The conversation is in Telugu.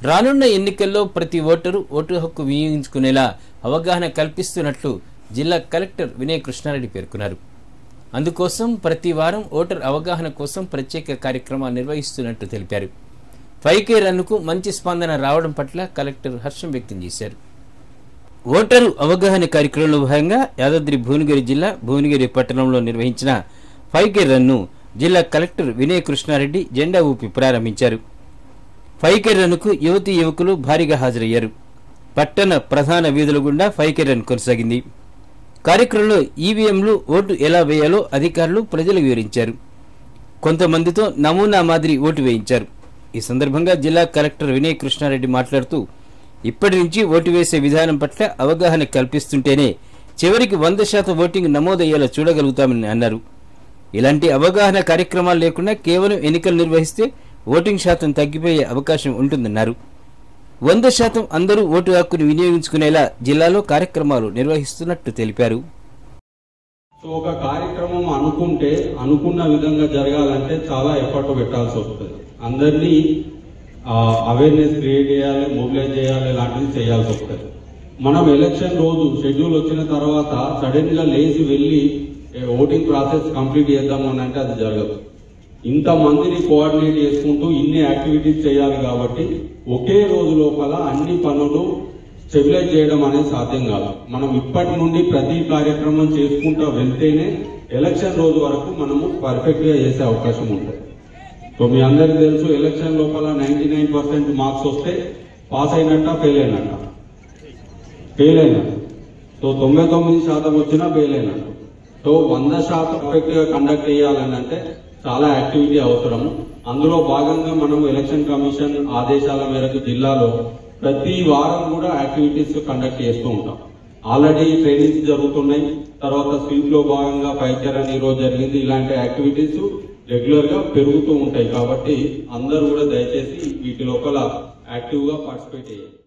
రానున్న ఎన్నికల్లో ప్రతి ఓటరు ఓటు హక్కు వినియోగించుకునేలా అవగాహన కల్పిస్తున్నట్లు జిల్లా కలెక్టర్ వినయ్ కృష్ణారెడ్డి పేర్కొన్నారు అందుకోసం ప్రతి వారం ఓటర్ అవగాహన కోసం ప్రత్యేక కార్యక్రమాలు నిర్వహిస్తున్నట్టు తెలిపారు ఫైవ్ కే రన్నుకు మంచి స్పందన రావడం పట్ల కలెక్టర్ హర్షం వ్యక్తం చేశారు ఓటరు అవగాహన కార్యక్రమంలో భాగంగా యాదాద్రి భువనగిరి జిల్లా భువనగిరి పట్టణంలో నిర్వహించిన ఫైవ్ కే రన్ను జిల్లా కలెక్టర్ వినయ్ కృష్ణారెడ్డి జెండా ఊపి ప్రారంభించారు ఫైవ్ కే రన్కు యువతి యువకులు భారీగా హాజరయ్యారు పట్టణ ప్రధాన వీధుల గుండా ఫైవ్ కే రన్ కొనసాగింది కార్యక్రమంలో ఈవీఎంలు ఓటు ఎలా వేయాలో అధికారులు ప్రజలకు వివరించారు కొంతమందితో నమూనా మాదిరి ఓటు వేయించారు ఈ సందర్భంగా జిల్లా కలెక్టర్ వినయ్ కృష్ణారెడ్డి మాట్లాడుతూ ఇప్పటి నుంచి ఓటు వేసే విధానం పట్ల అవగాహన కల్పిస్తుంటేనే చివరికి వంద శాతం ఓటింగ్ నమోదయ్యేలా చూడగలుగుతామని అన్నారు ఇలాంటి అవగాహన కార్యక్రమాలు లేకుండా కేవలం ఎన్నికలు నిర్వహిస్తే ఓటింగ్ శాతం తగ్గిపోయే అవకాశం ఉంటుందన్నారు వంద శాతం అందరూ ఓటు హక్కును వినియోగించుకునేలా జిల్లాలో కార్యక్రమాలు నిర్వహిస్తున్నట్టు తెలిపారు సో ఒక కార్యక్రమం అనుకుంటే అనుకున్న విధంగా జరగాలంటే చాలా ఎఫర్ట్ పెట్టాల్సి వస్తుంది అందరినీ అవేర్నెస్ క్రియేట్ చేయాలి మొబిలైజ్ చేయాలి లాంటివి చేయాల్సి వస్తుంది మనం ఎలక్షన్ రోజు షెడ్యూల్ వచ్చిన తర్వాత సడన్ గా లేచి వెళ్ళి ఏ, ఓటింగ్ ప్రాసెస్ కంప్లీట్ చేద్దాం అని అంటే అది జరగదు ఇంత మందిని కోఆర్డినేట్ చేసుకుంటూ ఇన్ని యాక్టివిటీస్ చేయాలి కాబట్టి ఒకే రోజు లోపల అన్ని పనులు స్టెబిలైజ్ చేయడం అనేది సాధ్యం కాదు మనం ఇప్పటి నుండి ప్రతి కార్యక్రమం చేసుకుంటూ వెళ్తేనే ఎలక్షన్ రోజు వరకు మనము పర్ఫెక్ట్ గా చేసే అవకాశం ఉంటుంది సో మీ అందరికీ తెలుసు ఎలక్షన్ లోపల నైన్టీ నైన్ పర్సెంట్ మార్క్స్ వస్తే పాస్ అయినట్ట ఫెయిల్ అయినట్ట ఫెయిల్ అయినట్టు సో తొంభై తొమ్మిది శాతం వచ్చినా ఫెయిల్ అయినట్టు సో వంద శాతం పర్ఫెక్ట్ గా కండక్ట్ చేయాలని అంటే చాలా యాక్టివిటీ అవసరము అందులో భాగంగా మనం ఎలక్షన్ కమిషన్ ఆదేశాల మేరకు జిల్లాలో ప్రతి వారం కూడా యాక్టివిటీస్ కండక్ట్ చేస్తూ ఉంటాం ఆల్రెడీ ట్రైనింగ్స్ జరుగుతున్నాయి తర్వాత స్వీప్ లో భాగంగా పైచరన్ ఈ రోజు జరిగింది ఇలాంటి యాక్టివిటీస్ రెగ్యులర్ గా పెరుగుతూ ఉంటాయి కాబట్టి అందరూ కూడా దయచేసి వీటి లోపల యాక్టివ్ గా పార్టిసిపేట్ చేయాలి